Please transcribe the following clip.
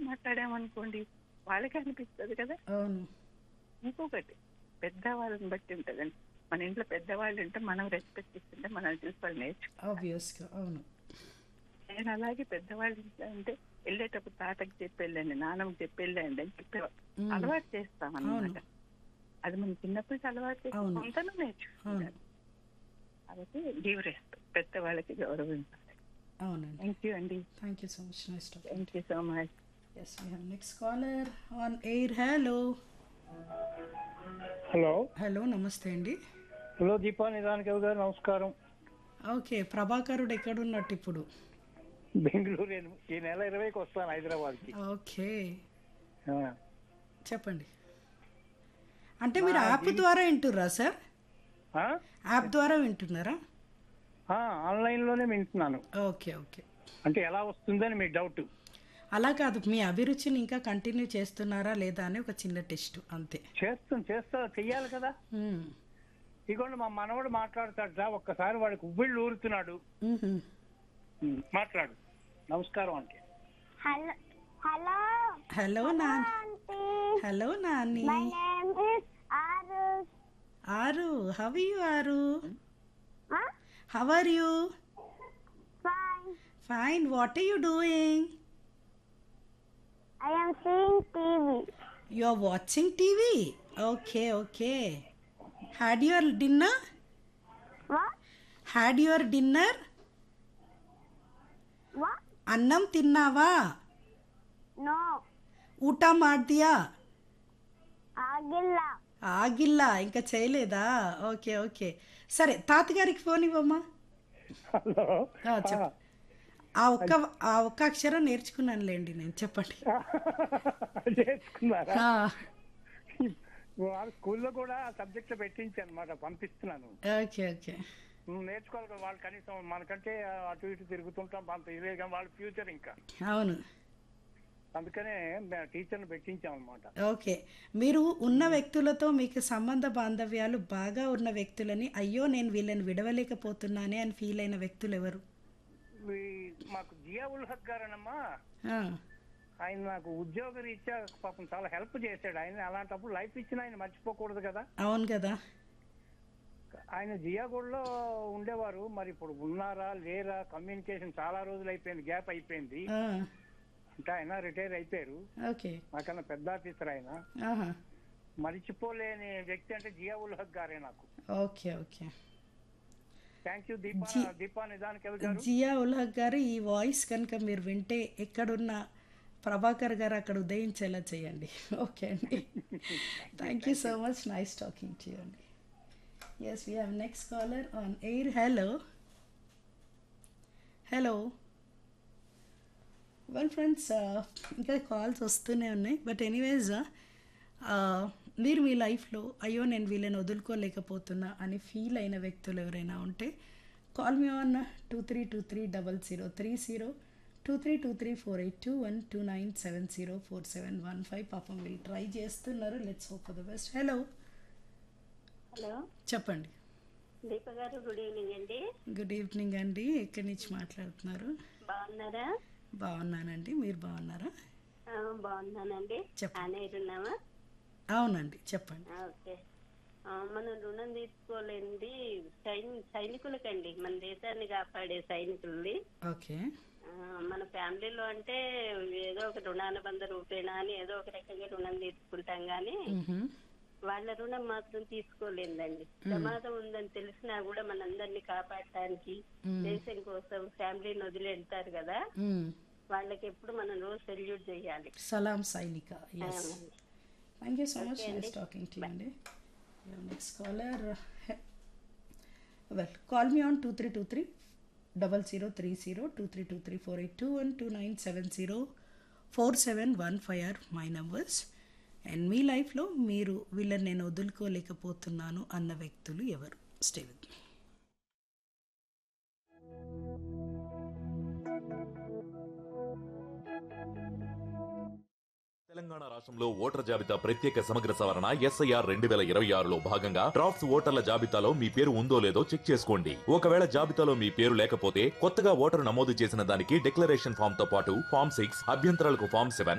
మాట్లాడామనుకోండి వాళ్ళకి అనిపిస్తుంది కదా అవును ఇంకొకటి పెద్దవాళ్ళని బట్టి ఉంటుందండి మన ఇంట్లో పెద్దవాళ్ళు ఉంటే మనం రెస్పెక్ట్ ఇస్తుంటే మనల్ని చూసి వాళ్ళు నేర్చుకో ఆబ్వియస్గా అవును నేను అలాగే పెద్దవాళ్ళు ఇంట్లో అంటే వెళ్ళేటప్పుడు తాతకి చెప్పి వెళ్ళండి నాన్నకి చెప్పి వెళ్ళండి అని చెప్పేవాళ్ళు మ్మ్. అలవాటు చేస్తాం అన్నమాట అవును. అది మనం చిన్నప్పుడు అలవాటు చేసి అవును. కొంతను నేర్చుకుంటారు కాబట్టి గివ్ రెస్పెక్ట్ పెద్దవాళ్ళకి గౌరవం ఇవ్వాలి అవునండి థ్యాంక్ యూ అండి thank you so much nice talk thank you so much yes we have next caller on air hello hello hello నమస్తే అండి హలో దీపా నిదానికి గారు నమస్కారం ఓకే ప్రభాకరుడు ఎక్కడున్నట్టు ఇప్పుడు బెంగళూరు ఎన్- ఈ నెల ఇరవైకి వస్తాను హైదరాబాద్కి ఓకే ఆ. చెప్పండి అంటే మీరు యాప్ ద్వారా వింటుర్రా సార్ ఆ? యాప్ ద్వారా వింటున్నారా ఆ, ఆన్లైన్లోనే వింటున్నాను ఓకే ఓకే అంటే ఎలా వస్తుందని మీ డౌట్ అలా కాదు మీ అభిరుచిని ఇంకా కంటిన్యూ చేస్తున్నారా లేదా అని ఒక చిన్న టెస్ట్ అంతే చేస్తాం చేస్తా చెయ్యాలి కదా మ్మ్. ఇదిగోండి మా మనవడు మాట్లాడతాడట ఒక్కసారి వాడికి ఉవ్విళ్ళు ఊరుతున్నాడు మ్మ్. ఉమ్, మాట్లాడు నమస్కారం అంటే Hello, hello, హలో నాన్ auntie. హలో నాని My name is Arus. ఆరు how you are Huh? How are you Fine. Fine what are you doing I am seeing TV. You are watching TV okay okay had your dinner What? Had your dinner What? అన్నం తిన్నావా No. ఊట ಮಾಡ್ದಿಯಾ Agilla. ఆగిల్లా ఇంకా చేయలేదా okay okay సరే తాతగారికి phone ఇవ్వమ్మా hello ఆ, చెప్పు ఆ ఒక్క ఆ ఒక్క అక్షరం నేర్చుకున్నానులేండి నేను చెప్పండి చేసుకున్నారా ఆ, వాళ్ళ స్కూల్లో కూడా సబ్జెక్ట్ పెట్టించి అనమాట పంపిస్తున్నాను ఓకే ఓకే నువ్వు నేర్చుకోవాలి కదా వాళ్ళు కనీసం మనకంటే అటు ఇటు తిరుగుతుంటాం అంత ఇదే కానీ వాళ్ళ ఫ్యూచర్ ఇంకా అవును అందుకనే టీచర్ని పెట్టించాం అనమాట ఓకే మీరు ఉన్న వ్యక్తులతో మీకు సంబంధ బాంధవ్యాలు బాగా ఉన్న వ్యక్తులని అయ్యో నేను వీళ్ళని విడవలేకపోతున్నానే అని ఫీల్ అయిన వ్యక్తులు ఎవరు మాకు జియా ఉల్ హక్ గారనమ్మా ఆ, ఆయన నాకు ఉద్యోగ రీత్యా పాపం చాలా హెల్ప్ చేశాడు ఆయన అలాంటప్పుడు లైఫ్ ఇచ్చిన ఆయన మర్చిపోకూడదు కదా అవును కదా ఆయన జియాగూడలో ఉండేవారు మరి ఇప్పుడు ఉన్నారా లేరా కమ్యూనికేషన్ చాలా రోజులు అయిపోయింది గ్యాప్ అయిపోయింది ఆ, అంటే ఆయన రిటైర్ అయిపోయారు ఓకే నాకన్నా పెద్ద ఆఫీసర్ ఆయన ఆహా మరిచిపోలేని వ్యక్తి అంటే జియా ఉల్ హక్ గారే నాకు okay okay thank you Deepa Deepa నిదానికి గారు జియా ఉల్హక్ గారు ఈ వాయిస్ కనుక మీరు వింటే ఎక్కడున్న ప్రభాకర్ గారు అక్కడ ఉదయించేలా చేయండి ఓకే అండి thank you so much nice talking to you అండి yes we have next caller on air hello hello well friends ఇంకా కాల్స్ వస్తూనే ఉన్నాయి బట్ ఎనీవేస్ మీరు మీ లైఫ్లో అయ్యో నేను వీళ్ళని వదులుకోలేకపోతున్నా అని ఫీల్ అయిన వ్యక్తులు ఎవరైనా ఉంటే call me on two three two three double zero three zero two three two three four eight two one two nine seven zero four seven one five పాపం వీళ్ళు ట్రై చేస్తున్నారు let's hope for the best hello hello చెప్పండి దీప గారు good evening అండి good evening అండి ఎక్కడి నుంచి మాట్లాడుతున్నారు బాగున్నారా బాగున్నానండి మీరు బాగున్నారా ఆ, బాగున్నానండి చెప్పండి. ఆనేరు ఉన్నావా అవునండి చెప్పండి ఆ, ఓకే ఆ, మనం రుణం తీసుకోలేంది సైని సైనికులకండి మన దేశాన్ని కాపాడే సైనికులది ఓకే ఆ, మన ఫ్యామిలీలో అంటే ఏదో ఒక రుణానుబంధ రూపేణా అని ఏదో ఒక రకంగా రుణం తీసుకుంటాం కానీ మ్హూ. వాళ్ళ రుణం మాత్రం తీసుకోలేదండి ప్రమాదం ఉందని తెలిసినా కూడా మనందరినీ కాపాడటానికి దేశం కోసం ఫ్యామిలీని వదిలి వెళ్తారు కదా మ్. వాళ్ళకి ఎప్పుడు మనం రోజు సెల్యూట్ చేయాలి సలాం సైనిక yes thank you so much nice talking to అండి next caller well call me on two three two three double zero three zero two three two three four eight two one two nine seven zero four seven one five are my numbers and మీ లైఫ్లో మీరు వీళ్ళని నేను వదులుకోలేకపోతున్నాను అన్న వ్యక్తులు ఎవరు stay with me Telangana రాష్ట్రంలో voter జాబితా ప్రత్యేక సమగ్ర సవరణ ఎస్ఐఆర్ రెండు వేల ఇరవై ఆరులో భాగంగా డ్రాఫ్ట్స్ ఓటర్ల జాబితాలో మీ పేరు ఉందో లేదో చెక్ చేసుకోండి ఒకవేళ జాబితాలో మీ పేరు లేకపోతే కొత్తగా ఓటరు నమోదు చేసిన దానికి డిక్లరేషన్ ఫామ్ తో పాటు ఫామ్ సిక్స్ అభ్యంతరాలకు ఫామ్ సెవెన్